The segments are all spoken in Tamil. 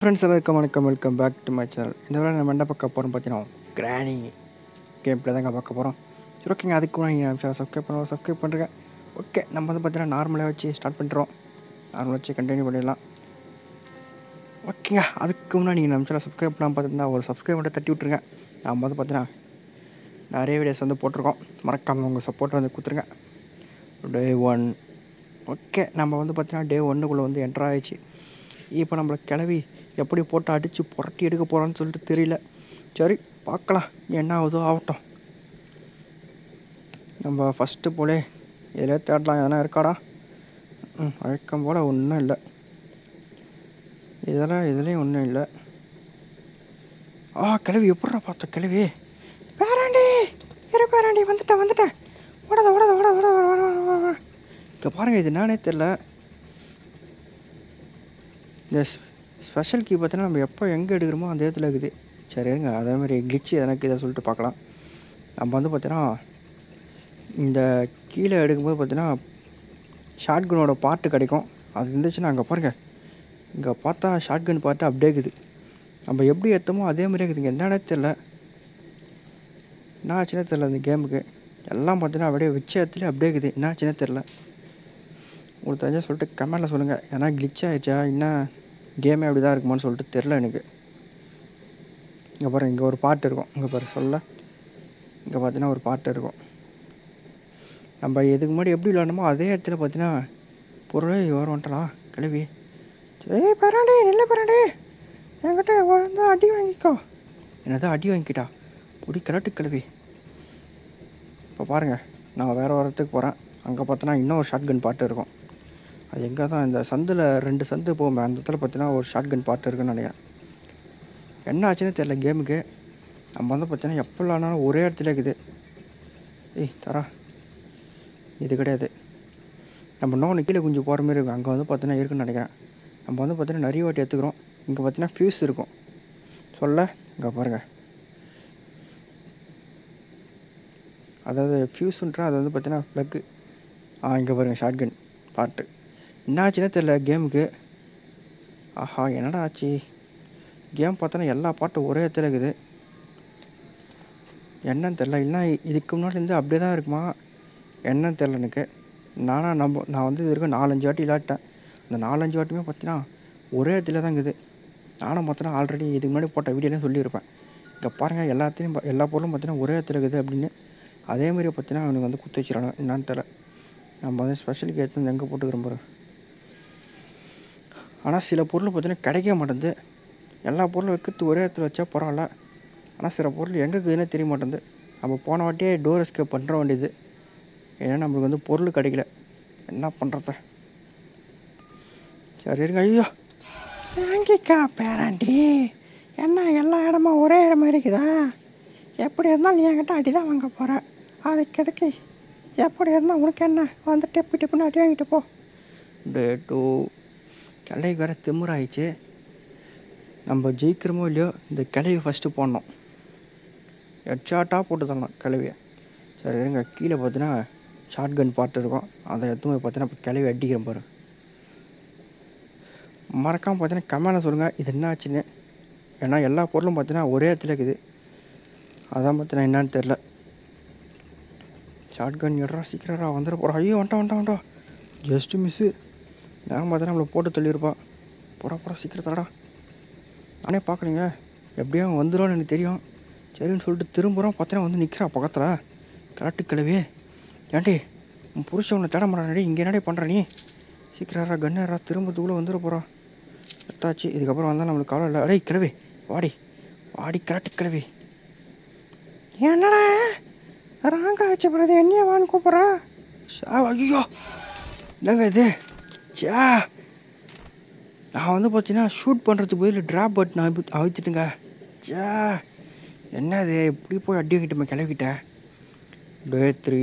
ஃப்ரெண்ட்ஸ் எல்லாருக்கும் வணக்கம் welcome back to my channel இந்த வேலை நம்ம என்ன பார்க்க போகிறோம் பார்த்தீங்கன்னா கிராணி கேம் பிளே தாங்க பார்க்க போகிறோம் சரி ஓகேங்க அதுக்கு முன்னாடி நீங்கள் சேனல் சப்ஸ்கிரைப் பண்ணுவோம் சப்ஸ்கிரைப் பண்ணுறேன் ஓகே நம்ம வந்து பார்த்தீங்கன்னா நார்மலாக வச்சு ஸ்டார்ட் பண்ணுறோம் நார்மலாக வச்சு கண்டினியூ பண்ணிடலாம் ஓகேங்க அதுக்கு முன்னாடி நீங்கள் நம்ம சேனல் சப்ஸ்கிரைப் பண்ணாமல் பார்த்துருந்தா ஒரு சப்ஸ்கிரைப் மட்டும் தட்டி விட்ருங்க நம்ம வந்து பார்த்தீங்கன்னா நிறைய வீடியோஸ் வந்து போட்டிருக்கோம் மறக்காமல் உங்கள் சப்போர்ட்டை வந்து கொடுத்துருங்க டே ஒன் ஓகே நம்ம வந்து பார்த்தீங்கன்னா டே ஒன்றுக்குள்ளே வந்து என்ட்ரு ஆயிடுச்சு இப்போ நம்மளை கிளவி எப்படி போட்டு அடித்து புரட்டி எடுக்க போகிறான்னு சொல்லிட்டு தெரியல சரி பார்க்கலாம் என்ன ஆகுதோ ஆகட்டும் நம்ம ஃபஸ்ட்டு போலே இதிலே தேடலாம் எதனா இருக்காடா ம் வழக்கம் போல் ஒன்றும் இல்லை இதெல்லாம் இதுலேயும் ஒன்றும் இல்லை ஆ கிளவி எப்பட்றா பார்த்த கிளவி பேராண்டி இரு பேராண்டி வந்துட்டேன் வந்துட்டேன் ஓடாத ஓடாத ஓட ஓட ஓட ஓட ஓட ஓட இங்கே பாருங்கள் இது என்னன்னே தெரில இந்த ஸ்பெஷல் கீ பார்த்தீங்கன்னா நம்ம எப்போ எங்கே எடுக்கிறோமோ அந்த இடத்துல இருக்குது சரி இருங்க அதேமாதிரி கிளிச்சு எனக்கு இதை சொல்லிட்டு பார்க்கலாம் நம்ம வந்து பார்த்தீங்கன்னா இந்த கீழே எடுக்கும்போது பார்த்தீங்கன்னா ஷார்ட் கனோட பார்ட்டு கிடைக்கும் அது இருந்துச்சுன்னா அங்கே பாருங்கள் இங்கே பார்த்தா ஷார்ட் கன் பார்ட்டு அப்படியே இருக்குது நம்ம எப்படி எடுத்தோமோ அதே மாதிரியே இருக்குதுங்க என்னன்னே தெரில என்ன ஆச்சுன்னே தெரில இந்த கேமுக்கு எல்லாம் பார்த்தீங்கன்னா அப்படியே வச்ச இடத்துல அப்படியே இருக்குது என்ன ஆச்சுன்னே தெரில உங்களுக்கு தெரிஞ்சா சொல்லிட்டு கமெண்டில் சொல்லுங்கள் ஏன்னா கிளிச் ஆயிடுச்சா என்ன கேமே அப்படி தான் இருக்குமான்னு சொல்லிட்டு தெரில எனக்கு இங்கே பாரு இங்கே ஒரு பாட்டு இருக்கும் இங்கே பாரு சொல்ல இங்கே பார்த்தீங்கன்னா ஒரு பாட்டு இருக்கும் நம்ம இதுக்கு முன்னாடி எப்படி விளாடணுமோ அதே இடத்துல பார்த்தீங்கன்னா பொருளே வர வந்துட்டலாம் கிளவி சரி பராண்டி நெல்ல பராண்டி என்கிட்ட வந்து அடி வாங்கிக்கோ என்னதான் அடி வாங்கிக்கிட்டா பொடி கிளட்டு கிளவி இப்போ பாருங்கள் நான் வேறு வரத்துக்கு போகிறேன் அங்கே பார்த்தோன்னா இன்னொரு ஷார்ட் கன் பாட்டு இருக்கும் அது எங்கே தான் இந்த சந்தில் ரெண்டு சந்து போகுமே அந்த இடத்துல பார்த்தீங்கன்னா ஒரு ஷார்ட் கன் பாட்டு இருக்குன்னு நினைக்கிறேன் என்ன ஆச்சுன்னு தெரில கேமுக்கு நம்ம வந்து பார்த்தீங்கன்னா எப்போ விளாட்னாலும் ஒரே இடத்துல இருக்குது ஏய் தரா இது கிடையாது நம்ம இன்னொன்று கீழே கொஞ்சம் போகிற மாதிரி இருக்கும் அங்கே வந்து பார்த்தீங்கன்னா இருக்குன்னு நினைக்கிறேன் நம்ம வந்து பார்த்தீங்கன்னா நிறைய வாட்டி எடுத்துக்கிறோம் இங்கே பார்த்தீங்கன்னா ஃபியூஸ் இருக்கும் சொல்ல இங்கே பாருங்கள் அதாவது ஃபியூஸுன்ற அது வந்து பார்த்தீங்கன்னா ப்ளக்கு ஆ இங்கே பாருங்கள் ஷார்ட் கன் பாட்டு என்ன ஆச்சுன்னே தெரில கேமுக்கு ஆஹா என்னடா ஆச்சு கேம் பார்த்தோன்னா எல்லா பாட்டும் ஒரே இடத்துல இருக்குது என்னன்னு தெரில இல்லைனா இதுக்கு முன்னாடி இருந்து அப்படியே தான் இருக்குமா என்னன்னு தெரில எனக்கு நானா நம்ம நான் வந்து இது வரைக்கும் நாலஞ்சு வாட்டி விளாட்டேன் அந்த நாலஞ்சு வாட்டியுமே பார்த்தீங்கன்னா ஒரே இடத்துல தான் இருக்குது நானும் பார்த்தோன்னா ஆல்ரெடி இதுக்கு முன்னாடி போட்ட வீடியோலையும் சொல்லியிருப்பேன் இங்கே பாருங்கள் எல்லாத்தையும் பா- எல்லா பொருளும் பார்த்தீங்கன்னா ஒரே இடத்துல இருக்குது அப்படின்னு அதேமாதிரி பார்த்தீங்கன்னா அவனுக்கு வந்து குத்து வச்சிடறாங்க என்னன்னு தெரில நம்ம வந்து ஸ்பெஷல் கேட்டு வந்து எங்கே போட்டுக்கிறோம் பாரு ஆனால் சில பொருள் பார்த்தீங்கன்னா கிடைக்க மாட்டேங்குது எல்லா பொருளும் வைக்கிறது ஒரே இடத்துல வச்சா பரவாயில்ல ஆனால் சில பொருள் எங்கே இருக்குதுன்னே தெரிய மாட்டேங்குது நம்ம போன வாட்டியே டோர் எஸ்கேப் பண்ணுற வேண்டியது ஏன்னா நம்மளுக்கு வந்து பொருள் கிடைக்கல என்ன பண்ணுறது சரி இருங்க ஐயோ வாங்கிக்கா பேராண்டி என்ன எல்லா இடமும் ஒரே இடமா இருக்குதா எப்படி இருந்தாலும் நீ என்கிட்ட அடி தான் வாங்க போகிற அதுக்கு எதுக்கு எப்படி இருந்தால் உனக்கு என்ன வந்து டெப்பு டெப்புன்னு அடி வாங்கிட்டு போ டே டூ கிளைக்கு வேறு திமுறாயிடுச்சு நம்ம ஜெயிக்கிறோமோ இல்லையோ இந்த கிளையை ஃபஸ்ட்டு போடணும் ஹெட்ஷாட்டாக போட்டு தரணும் கிளவியை சரி இருங்க கீழே பார்த்தீங்கன்னா ஷார்ட் கன் பாட்டு இருக்கும் அதை எடுத்து போய் பார்த்தீங்கன்னா இப்போ கிளவி அடிக்கிறேன் பாரு மறக்காமல் பார்த்தீங்கன்னா கமெண்டில் சொல்லுங்கள் இது என்ன ஆச்சுன்னு ஏன்னா எல்லா பொருளும் பார்த்தீங்கன்னா ஒரே இடத்துல இருக்குது அதான் பார்த்தீங்கன்னா என்னன்னு தெரில ஷார்ட் கன் எடுறா சீக்கிரரா வந்துட போகிறா ஐயோ வந்துட்டா வந்துட்டா வந்துட்டா ஜஸ்ட்டு மிஸ்ஸு நேரம் பார்த்தா நம்மளை போட்டு தள்ளியிருப்பா போடா போடா சீக்கிரம் தடா நானே பார்க்கலீங்க எப்படியும் அவன் வந்துடும்னு எனக்கு தெரியும் சரின்னு சொல்லிட்டு திரும்புகிறோம் பார்த்தீங்கன்னா வந்து நிற்கிறா பக்கத்தில் கரெக்டு கிளவி ஏன்டி உன் புருஷன் உன்னை தேட மாட்டானடி இங்கே என்னடி பண்ணுற நீ சீக்கிரரா கண்ணரா திரும்பத்துக்குள்ளே வந்துட போகிறா எத்தாச்சு இதுக்கப்புறம் வந்தால் நம்மளுக்கு கவலை இல்லை அடே கிளவி வாடி வாடி கரெக்டு கிளவி என்னடா ராங்கா ஆச்சு பிறகு என்னைய வான்னு கூப்பிட்றா ஐயோ என்னங்க இது சே நான் வந்து பார்த்தீங்கன்னா ஷூட் பண்ணுறதுக்கு பதில் ட்ராப் பட்டன் அழுத்தி அழுத்திட்டுங்க சே என்ன இது இப்படி போய் அடி வாங்கிட்டோமே கிளவிக்கிட்டேன் டே த்ரீ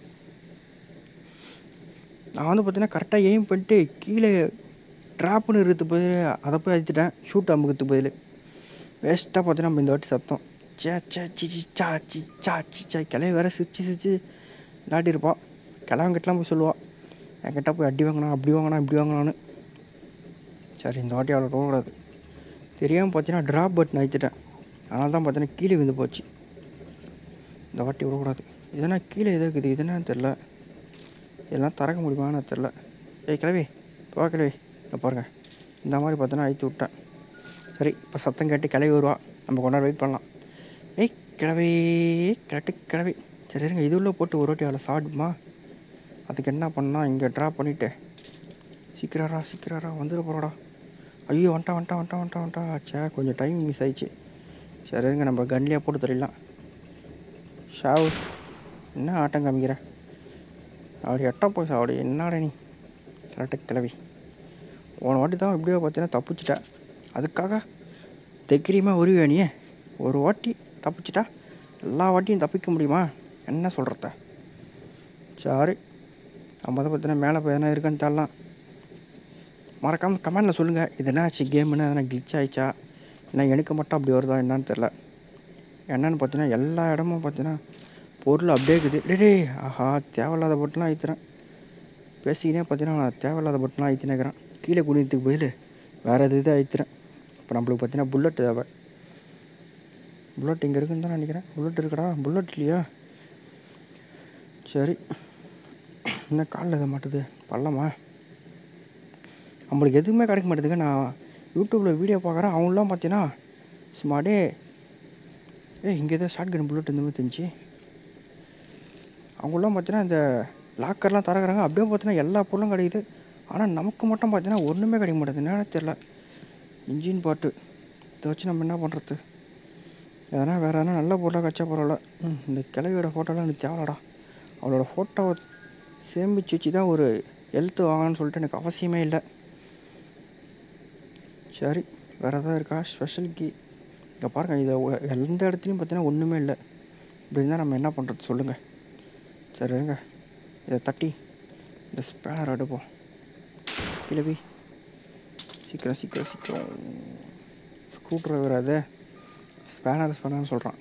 நான் வந்து பார்த்தீங்கன்னா கரெக்டாக எய்ம் பண்ணிட்டு கீழே ட்ராப்னு இருக்கிறதுக்கு பதில் அதை போய் அழுத்திட்டேன் ஷூட் அமுக்கிறதுக்கு பதில் வேஸ்ட்டாக பார்த்தீங்கன்னா நம்ம இந்த வாட்டி சத்தம் சே சே சி சி சா சி சா சி சா கிளவி வேற சிரிச்சு சிரிச்சு விளாட்டிருப்பாள் கிளவங்கிட்டலாம் போய் சொல்லுவாள் என்கிட்ட போய் அடி வாங்கினா அப்படி வாங்கினா இப்படி வாங்கினான்னு சரி இந்த வாட்டி அவ்வளோ போகக்கூடாது தெரியாமல் பார்த்தீங்கன்னா ட்ராப் பட்டன் அழுத்திட்டேன் அதனால தான் பார்த்தீங்கன்னா கீழே விழுந்து போச்சு இந்த வாட்டி விடக்கூடாது இதனா கீழே எதோ இருக்குது இது என்னன்னு தெரில இதெல்லாம் திறக்க முடியுமான்னு தெரில ஏய் கிளவி வா கிளவி இங்கே பாருங்க இந்த மாதிரி பார்த்தோன்னா அழுத்தி விட்டேன் சரி இப்போ சத்தம் கேட்டு கிளவி வருவா நம்ம கொண்டாட வெயிட் பண்ணலாம் ஏய் கிளவி கேட்டு கிளவி சரி இருங்க இது உள்ள போட்டு ஒரு வாட்டி அதில் சாப்பிடுமா அதுக்கு என்ன பண்ணா இங்கே ட்ராப் பண்ணிவிட்டு சீக்கிரரா சீக்கிரரா வந்துட போகிறோடா ஐயோ வந்துட்டா வந்துட்டா வந்துட்டா வந்துட்டா வந்துட்டா சே கொஞ்சம் டைம் மிஸ் ஆயிடுச்சு சரி இருங்க நம்ம கன்லேயே போட்டு தரலாம் ஷாவு என்ன ஆட்டம் காமிக்கிற அப்படி எட்டா போய் சாவடி என்னடா நீ கரெக்டாக கிளவி போன வாட்டி தான் எப்படியோ பார்த்தீங்கன்னா தப்பிச்சிட்டேன் அதுக்காக தைரியமாக உருவியா நீ ஒரு வாட்டி தப்பிச்சிட்டா எல்லா வாட்டியும் தப்பிக்க முடியுமா என்ன சொல்கிறத சரி நம்ம தான் பார்த்தீங்கன்னா மேலே போய் எதனா இருக்கான்னு தரலாம் மறக்காமல் கமெண்டில் சொல்லுங்கள் இது என்ன ஆச்சு கேமுன்னு எதனா கிளிச் ஆயிடுச்சா இல்லை எனக்கு மட்டும் அப்படி வருதா என்னன்னு தெரில என்னன்னு பார்த்தீங்கன்னா எல்லா இடமும் பார்த்தீங்கன்னா பொருள் அப்படியே இருக்குது டேய் டேய் ஆஹா தேவையில்லாத பட்டெலாம் ஐத்துறேன் பேசிக்கினே பார்த்தீங்கன்னா நான் தேவையில்லாத பட்டெலாம் ஐத்தினேக்கிறேன் கீழே குனியத்துக்கு பதில் வேறு எது இது ஐத்துறேன் இப்போ நம்மளுக்கு பார்த்தீங்கன்னா புல்லட் தேவை புல்லட் இங்கே இருக்குன்னு தான் நினைக்கிறேன் புல்லட் இருக்குடா புல்லட் இல்லையா சரி என்ன காலில் இதை மாட்டுது பள்ளமா நம்மளுக்கு எதுவுமே கிடைக்க மாட்டேதுங்க நான் யூடியூப்பில் வீடியோ பார்க்குறேன் அவங்களாம் பார்த்தீங்கன்னா சும்மா டே ஏ இங்கே ஏதோ ஷார்ட் கன் புல்லட் இந்த மாதிரி தெரிஞ்சு அவங்களாம் பார்த்தீங்கன்னா இந்த லாக்கர்லாம் திறக்கிறாங்க அப்படியே பார்த்தீங்கன்னா எல்லா பொருளும் கிடைக்குது ஆனால் நமக்கு மட்டும் பார்த்தீங்கன்னா ஒன்றுமே கிடைக்க மாட்டேது என்னன்னு தெரில இன்ஜின் பாட்டு இதை வச்சு நம்ம என்ன பண்ணுறது எதனா வேறு எதனா நல்ல பொருளாக கச்சா பரவாயில்ல ம் இந்த கிழவியோட ஃபோட்டோலாம் எனக்கு தேவைடா அவளோட ஃபோட்டோவை சேமிச்சு வச்சு தான் ஒரு எழுத்து வாங்கணும்னு சொல்லிட்டு எனக்கு அவசியமே இல்லை சரி வேறு எதாவது இருக்கா ஸ்பெஷல் கீ இங்கே பாருங்கள் இதை ஒ- எந்த இடத்துலையும் பார்த்தீங்கன்னா ஒன்றுமே இல்லை இப்படி இருந்தால் நம்ம என்ன பண்ணுறது சொல்லுங்கள் சரி இருங்க இதை தட்டி இந்த ஸ்பேனர் எடுப்போம் கிளவி சீக்கிரம் சீக்கிரம் சீக்கிரம் ஸ்க்ரூ ட்ரைவர் அது ஸ்பேனர் ஸ்பேனர்னு சொல்கிறான்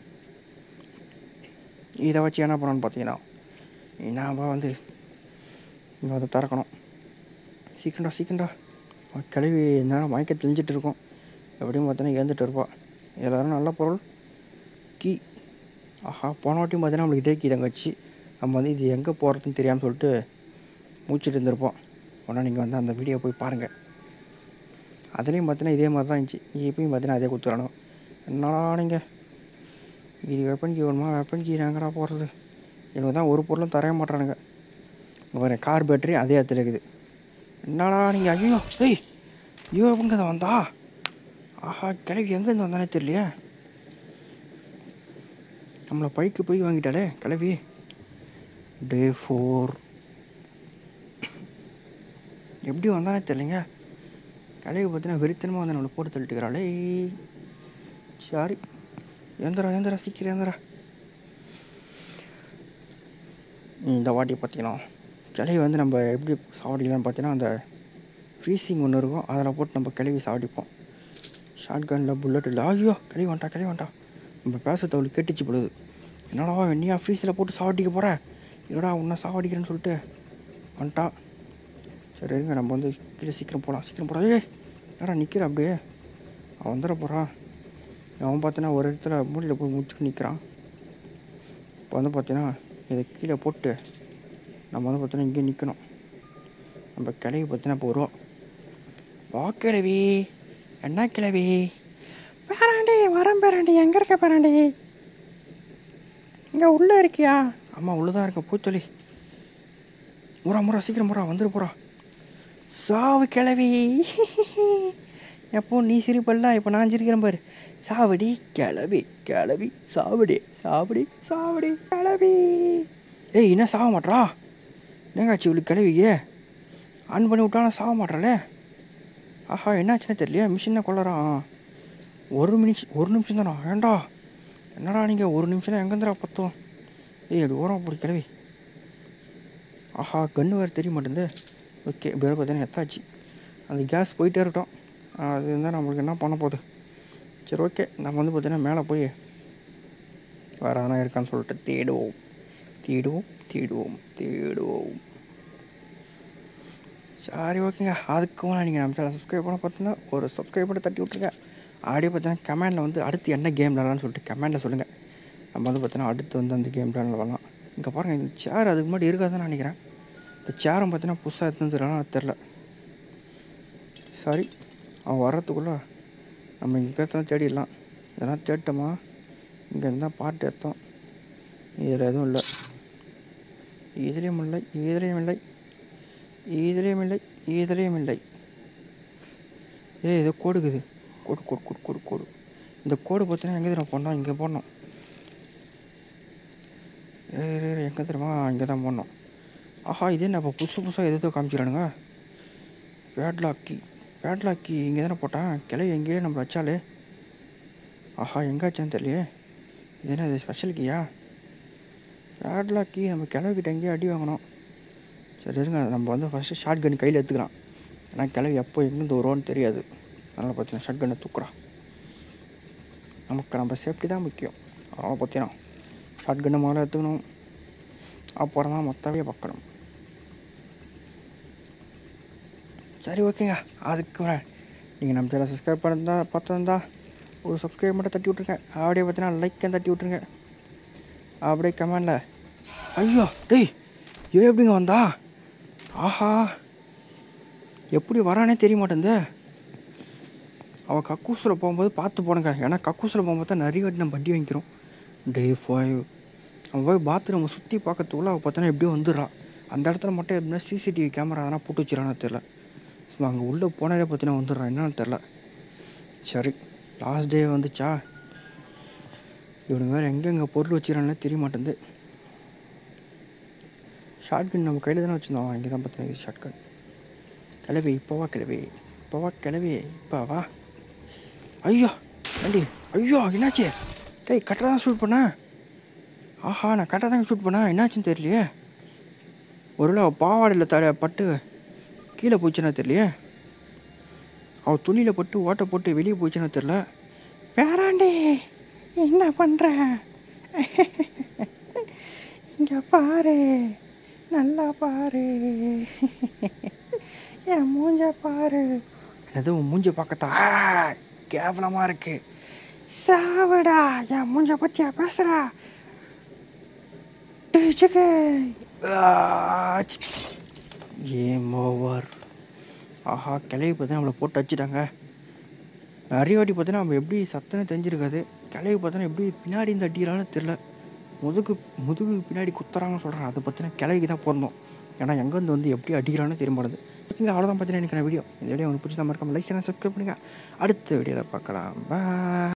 இதை வச்சு என்ன பண்ணணும்னு பார்த்தீங்கன்னா நாம் வந்து இங்கே வந்து திறக்கணும் சீக்கிரம்டா சீக்கிரம்டா அவன் கிளவி நேரம் மயக்க தெளிஞ்சிட்டு இருக்கும் எப்படியும் பார்த்தீங்கன்னா இறந்துட்டு இருப்பா எல்லாரும் நல்ல பொருள் கீ ஆஹா போன வாட்டியும் பார்த்தீங்கன்னா நம்மளுக்கு இதே கீ தான் வச்சு நம்ம வந்து இது எங்கே போகிறதுன்னு தெரியாமல் சொல்லிட்டு மூச்சிட்டு இருந்திருப்போம் உடனே நீங்கள் வந்து அந்த வீடியோ போய் பாருங்கள் அதுலேயும் பார்த்தீங்கன்னா இதே மாதிரி தான் இருந்துச்சு இப்பயும் பார்த்தீங்கன்னா அதே கொடுத்துடணும் என்னடா நீங்கள் இது வெப்பன் கீ வேணுமா வெப்பன் கீ எங்கடா போடுறது எனக்கு தான் ஒரு பொருளும் தரவே மாட்டானுங்க இங்க பாருங்க கார் பேட்டரி அதே இடத்துல இருக்குது என்னடா நீங்கள் ஐயோ ஏய் ஐயோ எங்கே தான் வந்தா ஆஹா கிளவி எங்கேருந்து வந்தானே தெரியலையே நம்மளை பைக்கு போய் வாங்கிட்டாலே கிளவி டே ஃபோர் எப்படி வந்தானே தெரியலைங்க கிளவி பார்த்தீங்கன்னா வெறித்தனமாக வந்து நம்மளை போட்டு தள்ளிட்டுக்கிறாளே சரி ஏந்திரா ஏந்திரா சீக்கிரம் ஏந்திரா இந்த வாட்டி பார்த்தீங்கன்னா கிளவி வந்து நம்ம எப்படி சாவடிக்கலாம்னு பார்த்தீங்கன்னா அந்த ஃப்ரீசிங் ஒன்று இருக்கும் அதில் போட்டு நம்ம கிளவி சாவடிப்போம் ஷார்ட் கனில் புல்லட் இல்லை ஐயோ கிளவி வேண்டாம் கிளவி வேண்டாம் நம்ம பேசுறது அவளுக்கு கேட்டுச்சு பொழுது என்னடா வெண்ணியா ஃப்ரீஸில் போட்டு சாவடிக்க போகிற இல்லடா உன்னை சாவடிக்கிறேன்னு சொல்லிட்டு வந்துட்டா சரி இருங்க நம்ம வந்து கீழே சீக்கிரம் போகலாம் சீக்கிரம் போடா ஏய் என்னடா நிற்கிற அப்படியே அவன் வந்துட போகிறான் அவன் பார்த்தீங்கன்னா ஒரு இடத்துல மூடியில் போய் முடிச்சுட்டு நிற்கிறான் இப்போ வந்து பார்த்தீங்கன்னா இதை கீழே போட்டு நம்ம வந்து பார்த்தீங்கன்னா இங்கே நிற்கணும் நம்ம கிளவி பார்த்தீங்கன்னா இப்போ வருவோம் வா கிளவி என்ன கிளவி பேராண்டி வரேன் பேராண்டி எங்கே இருக்க பேராண்டி இங்கே உள்ளே இருக்கியா ஆமாம் உள்ளே தான் இருக்கேன் பூத்தொலி முறா முறா சீக்கிரம் முறா வந்துரு போகிறா சாவு கிளவி எப்போ நீ சிரிப்பல்ல இப்போ நான் சிரிக்கிறேன் பாரு சாவடி கிளவி கிளவி சாவடி சாவடி சாவடி கிளவி ஏய் என்ன சாக மாட்றா என்னங்காச்சு இவளுக்கு கிளவியே ஆன் பண்ணி விட்டானா சாக மாட்றாளே ஆஹா என்னாச்சுன்னு தெரியலையே மிஷினை கொள்ளறான் ஒரு நிமிஷம் ஒரு நிமிஷம் தானா ஏண்டா என்னடா நீங்கள் ஒரு நிமிஷம் எங்கேருந்துடா பத்தோம் ஏய் அப்படி ஓரம் அப்படி கிளவி ஆஹா கன்று வேறு தெரிய மாட்டேங்குது ஓகே இப்படி பார்த்தீங்கன்னா எத்தாச்சு அந்த கேஸ் போயிட்டே இருக்கட்டும் அது இருந்தால் நம்மளுக்கு என்ன பண்ண போகுது சரி ஓகே நம்ம வந்து பார்த்தீங்கன்னா மேலே போய் வேறு எதனா இருக்கான்னு சொல்லிட்டு தேடுவோம் தேடுவோம் தேடுவோம் தேடுவோம் சரி ஓகேங்க அதுக்கு நீங்கள் நம்ம சேனல் சப்ஸ்கிரைப் பண்ண பார்த்தீங்கன்னா ஒரு சப்ஸ்கிரைப் பண்ணி தட்டி விட்ருங்க அப்படியே பார்த்தீங்கன்னா கமெண்டில் வந்து அடுத்து என்ன கேம் விளாட்லான்னு சொல்லிட்டு கமெண்டில் சொல்லுங்கள் நம்ம வந்து பார்த்தீங்கன்னா அடுத்து வந்து அந்த கேம் விளாட்லாம் இங்கே பாருங்கள் இந்த சேர் அதுக்கு முன்னாடி இருக்காதுன்னு நினைக்கிறேன் இந்த சேரும் பார்த்தீங்கன்னா புதுசாக எடுத்துருந்துருக்கானா தெரில சாரி அவன் வர்றதுக்குள்ளே நம்ம இங்கே தான் தேடிடலாம் இதெல்லாம் தேட்டோமா இங்கே இருந்தால் பாட்டு எடுத்தோம் இதில் எதுவும் இல்லை இதுலேயும் இல்லை இதுலேயும் இல்லை இதுலேயும் இல்லை இதுலேயும் இல்லை ஏ ஏதோ கோடுக்குது கோடு கோடு கோடு கோடு கோடு இந்த கோடு பார்த்தீங்கன்னா எங்கே தெரியுமா போடணும் இங்கே போடணும் எங்கே தெரியுமா இங்கே தான் போடணும் ஆஹா இது என்ன இப்போ புதுசு புதுசாக எதோ காமிச்சிடணுங்க பேட்லாக்கி பேட்லாக்கி இங்கே தானே போட்டான் கிளவி எங்கேயே நம்ம வச்சாலே ஆஹா எங்கே வச்சான்னு தெரியலையே இது என்ன இது ஸ்பெஷல் கீயா பேட்லாக்கி நம்ம கிளவிக்கிட்ட எங்கேயோ அடி வாங்கணும் சரி இருங்க நம்ம வந்து ஃபஸ்ட்டு ஷார்ட் கன் கையில் எடுத்துக்கலாம் ஏன்னா கிளவி எப்போ எங்கேருந்து வருவோன்னு தெரியாது அதனால் பார்த்தீங்கன்னா ஷார்ட் கன்னை தூக்குறான் நமக்கு நம்ம சேஃப்டி தான் முக்கியம் அதனால் பார்த்தீங்கன்னா ஷார்ட் கன்னை முதல்ல எடுத்துக்கணும் அப்புறம் தான் மொத்தவே பார்க்கணும் சரி ஓகேங்க அதுக்கு நீங்கள் நம்ம சேனல் சப்ஸ்கிரைப் பண்ணிருந்தா பார்த்துருந்தா ஒரு சப்ஸ்கிரைப் மட்டும் தட்டி விட்ருங்க அப்படியே பார்த்தீங்கன்னா லைக்கை தட்டி விட்ருங்க அப்படியே கமெண்டில் ஐயோ டேய் இவன் எப்படிங்க வந்தா ஆஹா எப்படி வரானே தெரிய மாட்டேங்குது அவன் கக்கூஸில் போகும்போது பார்த்து போனுங்க ஏன்னா கக்கூஸில் போகும்போது தான் நிறைய வாட்டி நம்ம வட்டி வாங்கிக்கிறோம் டே ஃபைவ் அவன் போய் பாத்ரூமை சுற்றி பார்க்கறதுக்குள்ள அவள் பார்த்தோன்னா எப்படியும் வந்துடுறான் அந்த இடத்துல மட்டும் எப்படின்னா சிசிடிவி கேமரா அதெல்லாம் போட்டு வச்சிடறான்னு தெரில ஸோ அங்கே உள்ளே போனாலே பார்த்தீங்கன்னா வந்துடுறான் என்னன்னு தெரில சரி லாஸ்ட் டே வந்துச்சா இவனுங்க வேறு எங்கெங்கே பொருள் வச்சிடறானே தெரிய மாட்டேங்குது ஷார்ட் கன் நம்ம கையில் தானே வச்சுருந்தோம் இங்கே தான் பார்த்தீங்கன்னா ஷார்ட் கன் கிளவி இப்போவா கிளவி இப்போவா கிளவி இப்போ வா ஐயோ வண்டி ஐயோ என்னாச்சு டேய் கரெக்டாக தான் ஷூட் பண்ண ஆஹா நான் கரெக்டாக தான் ஷூட் பண்ணேன் என்னாச்சுன்னு தெரியலையே ஒருவேளை அவள் பாவாடையில் தட பட்டு கீழே போச்சுன்னா தெரியலையே அவள் துணியில் பட்டு ஓட்டை போட்டு வெளியே போச்சுன்னா தெரில பேராண்டி என்ன பண்ணுற இங்கே பாரு நல்லா பாரு என் மூஞ்ச பாரு என்னது உன் மூஞ்ச பார்க்கத்தா கேவலமாக இருக்கு சாவடா என் மூஞ்ச பற்றியா பேசுகிறா ஏம் ஓவர் ஆஹா கிளவி பார்த்து நம்மளை போட்டு வச்சுட்டாங்க நிறைய வாட்டி பார்த்தீங்கன்னா நம்ம எப்படி சத்தனை தெரிஞ்சிருக்காது கிளவி பார்த்தோன்னா எப்படி பின்னாடி இந்த அடிக்கிறான்னு தெரில முதுகு முதுகு பின்னாடி குத்துறாங்கன்னு சொல்கிறேன் அதை பற்றின கிளவிக்கு தான் பிறந்தோம் ஏன்னா எங்கேருந்து வந்து எப்படி அடிக்கிறான்னு தெரிய மாட்டேது ஓகேங்க அவ்வளோதான் பார்த்தீங்கன்னா எனக்கு வீடியோ இந்த வீடியோ உங்களுக்கு பிடிச்சதா மறக்காம லைக் சேனல் சப்ஸ்கிரைப் பண்ணுங்கள் அடுத்த வீடியோவில் பார்க்கலாம் பா